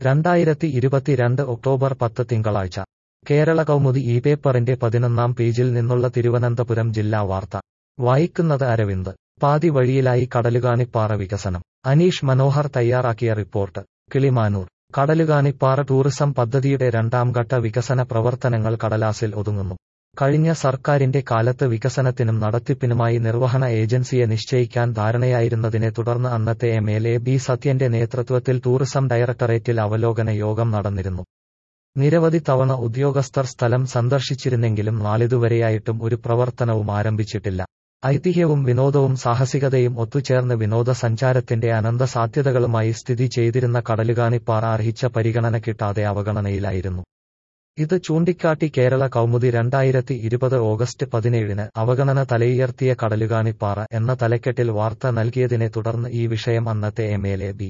രണ്ടായിരത്തി ഇരുപത്തിരണ്ട് ഒക്ടോബർ പത്ത് തിങ്കളാഴ്ച കേരള കൗമുദി ഈ പേപ്പറിന്റെ പതിനൊന്നാം പേജിൽ നിന്നുള്ള തിരുവനന്തപുരം ജില്ലാ വാർത്ത വായിക്കുന്നത് അരവിന്ദ് പാതി വഴിയിലായി കടലുകാണിപ്പാറ വികസനം അനീഷ് മനോഹർ തയ്യാറാക്കിയ റിപ്പോർട്ട് കിളിമാനൂർ കടലുകാണിപ്പാറ ടൂറിസം പദ്ധതിയുടെ രണ്ടാം ഘട്ട വികസന പ്രവർത്തനങ്ങൾ കടലാസിൽ ഒതുങ്ങുന്നു കഴിഞ്ഞ സർക്കാരിന്റെ കാലത്ത് വികസനത്തിനും നടത്തിപ്പിനുമായി നിർവഹണ ഏജൻസിയെ നിശ്ചയിക്കാൻ ധാരണയായിരുന്നതിനെ തുടർന്ന് അന്നത്തെ എം എൽ എ ബി സത്യന്റെ നേതൃത്വത്തിൽ ടൂറിസം ഡയറക്ടറേറ്റിൽ അവലോകന യോഗം നടന്നിരുന്നു നിരവധി തവണ ഉദ്യോഗസ്ഥർ സ്ഥലം സന്ദർശിച്ചിരുന്നെങ്കിലും നാളിതുവരെയായിട്ടും ഒരു പ്രവർത്തനവും ആരംഭിച്ചിട്ടില്ല ഐതിഹ്യവും വിനോദവും സാഹസികതയും ഒത്തുചേർന്ന് വിനോദസഞ്ചാരത്തിന്റെ അനന്ത സാധ്യതകളുമായി സ്ഥിതി ചെയ്തിരുന്ന കടലുകാണിപ്പാറ അർഹിച്ച പരിഗണന കിട്ടാതെ അവഗണനയിലായിരുന്നു ഇത് ചൂണ്ടിക്കാട്ടി കേരള കൗമുദി രണ്ടായിരത്തി ഇരുപത് ഓഗസ്റ്റ് പതിനേഴിന് അവഗണന തലയുയർത്തിയ കടലുകാണിപ്പാറ എന്ന തലക്കെട്ടിൽ വാർത്ത നൽകിയതിനെ തുടർന്ന് ഈ വിഷയം അന്നത്തെ M L A B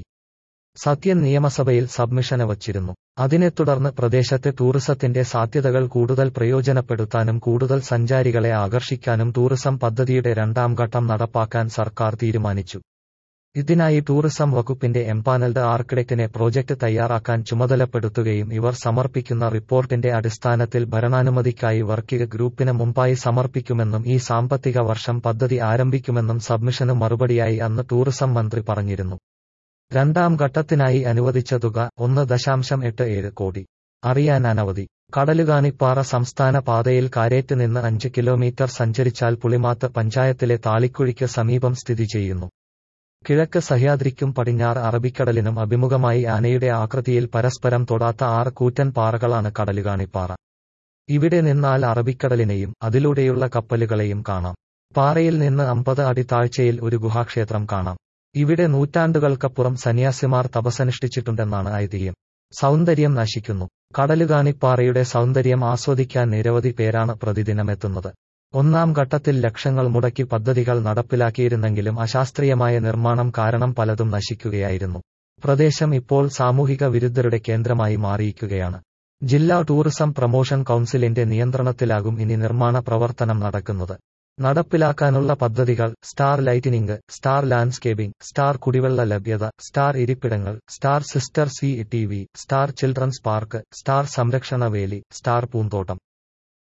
Sathyan നിയമസഭയിൽ സബ്മിഷന് വച്ചിരുന്നു അതിനെ തുടർന്ന് പ്രദേശത്തെ ടൂറിസത്തിന്റെ സാധ്യതകൾ കൂടുതൽ പ്രയോജനപ്പെടുത്താനും കൂടുതൽ സഞ്ചാരികളെ ആകർഷിക്കാനും ടൂറിസം പദ്ധതിയുടെ രണ്ടാം ഘട്ടം നടപ്പാക്കാൻ സർക്കാർ തീരുമാനിച്ചു ഇതിനായി ടൂറിസം വകുപ്പിന്റെ എംപാനൽഡ് ആർക്കിടെക്റ്റിനെ പ്രോജക്ട് തയ്യാറാക്കാൻ ചുമതലപ്പെടുത്തുകയും ഇവർ സമർപ്പിക്കുന്ന റിപ്പോർട്ടിന്റെ അടിസ്ഥാനത്തിൽ ഭരണാനുമതിക്കായി വർക്കിംഗ് ഗ്രൂപ്പിന് മുമ്പായി സമർപ്പിക്കുമെന്നും ഈ സാമ്പത്തിക വർഷം പദ്ധതി ആരംഭിക്കുമെന്നും സബ്മിഷന് മറുപടിയായി അന്ന് ടൂറിസം മന്ത്രി പറഞ്ഞിരുന്നു രണ്ടാം ഘട്ടത്തിനായി അനുവദിച്ച തുക ഒന്ന് ദശാംശം എട്ട് ഏഴ് കോടി അറിയാൻ അനവധി കടലുകാണിപ്പാറ സംസ്ഥാന പാതയിൽ കാരേറ്റ് നിന്ന് അഞ്ച് കിലോമീറ്റർ സഞ്ചരിച്ചാൽ പുളിമാത്ത് പഞ്ചായത്തിലെ താളിക്കുഴിക്ക് സമീപം സ്ഥിതി ചെയ്യുന്നു കിഴക്ക് സഹ്യാദ്രിക്കും പടിഞ്ഞാറ് അറബിക്കടലിനും അഭിമുഖമായി ആനയുടെ ആകൃതിയിൽ പരസ്പരം തൊടാത്ത ആറ് കൂറ്റൻ പാറകളാണ് കടലുകാണിപ്പാറ ഇവിടെ നിന്നാൽ അറബിക്കടലിനെയും അതിലൂടെയുള്ള കപ്പലുകളെയും കാണാം പാറയിൽ നിന്ന് അമ്പത് അടി താഴ്ചയിൽ ഒരു ഗുഹാക്ഷേത്രം കാണാം ഇവിടെ നൂറ്റാണ്ടുകൾക്കപ്പുറം സന്യാസിമാർ തപസനുഷ്ഠിച്ചിട്ടുണ്ടെന്നാണ് ഐതിഹ്യം സൗന്ദര്യം നശിക്കുന്നു കടലുകാണിപ്പാറയുടെ സൗന്ദര്യം ആസ്വദിക്കാൻ നിരവധി പേരാണ് പ്രതിദിനമെത്തുന്നത് ഒന്നാം ഘട്ടത്തിൽ ലക്ഷങ്ങൾ മുടക്കി പദ്ധതികൾ നടപ്പിലാക്കിയിരുന്നെങ്കിലും അശാസ്ത്രീയമായ നിർമ്മാണം കാരണം പലതും നശിക്കുകയായിരുന്നു പ്രദേശം ഇപ്പോൾ സാമൂഹിക വിരുദ്ധരുടെ കേന്ദ്രമായി മാറിയിരിക്കുകയാണ് ജില്ലാ ടൂറിസം പ്രൊമോഷൻ കൗൺസിലിന്റെ നിയന്ത്രണത്തിലാകും ഇനി നിർമ്മാണ പ്രവർത്തനം നടക്കുന്നത് നടപ്പിലാക്കാനുള്ള പദ്ധതികൾ star lightening star landscaping star കുടിവെള്ള ലഭ്യത സ്റ്റാർ ഇരിപ്പിടങ്ങൾ star sister C T V star children's park star സംരക്ഷണ വേലി സ്റ്റാർ പൂന്തോട്ടം